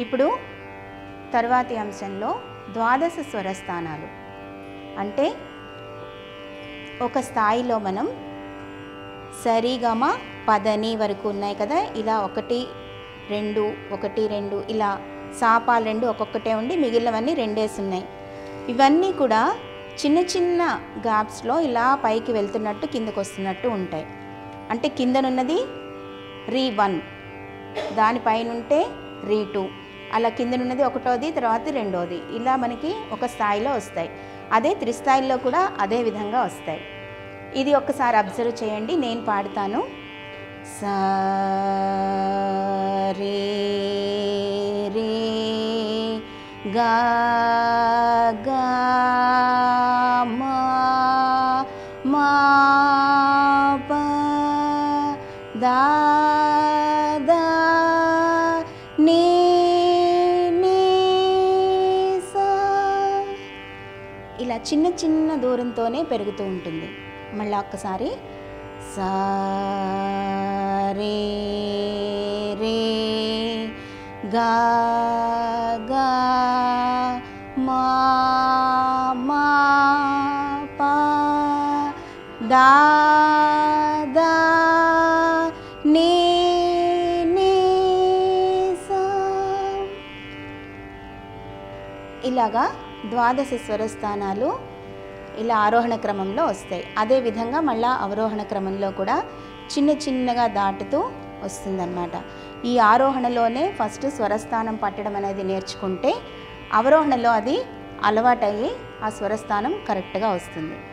ఇప్పుడు తర్వాతి అంశంలో ద్వాదశ స్వరస్థానాలు అంటే ఒక స్థాయిలో మనం సరిగమ పదని వరకు ఉన్నాయి కదా ఇలా ఒకటి రెండు ఒకటి రెండు ఇలా సాపాలు రెండు ఒక్కొక్కటే ఉండి మిగిలినవన్నీ రెండేసి ఉన్నాయి ఇవన్నీ కూడా చిన్న చిన్న గ్యాప్స్లో ఇలా పైకి వెళ్తున్నట్టు కిందకు వస్తున్నట్టు ఉంటాయి అంటే కిందనున్నది రీ వన్ దానిపైన ఉంటే రీ టూ అలా కిందనున్నది ఒకటోది తర్వాత రెండోది ఇలా మనకి ఒక స్థాయిలో వస్తాయి అదే త్రిస్థాయిల్లో కూడా అదే విధంగా వస్తాయి ఇది ఒక్కసారి అబ్జర్వ్ చేయండి నేను పాడతాను సా రే రే గా గా మా మా ప దా దా నీ నీ సా ఇలా చిన్న చిన్న దూరంతోనే పెరుగుతూ ఉంటుంది మళ్ళీ ఒక్కసారి సా రే రే గా గా మా మా పా దా దా నీ నీ సా ఇలాగా ద్వాదశ స్వరస్థానాలు ఇలా ఆరోహణ క్రమంలో వస్తాయి అదేవిధంగా మళ్ళా అవరోహణ క్రమంలో కూడా చిన్న చిన్నగా దాటుతూ వస్తుందన్నమాట ఈ ఆరోహణలోనే ఫస్ట్ స్వరస్థానం పట్టడం అనేది నేర్చుకుంటే అవరోహణలో అది అలవాటయ్యి ఆ స్వరస్థానం కరెక్ట్గా వస్తుంది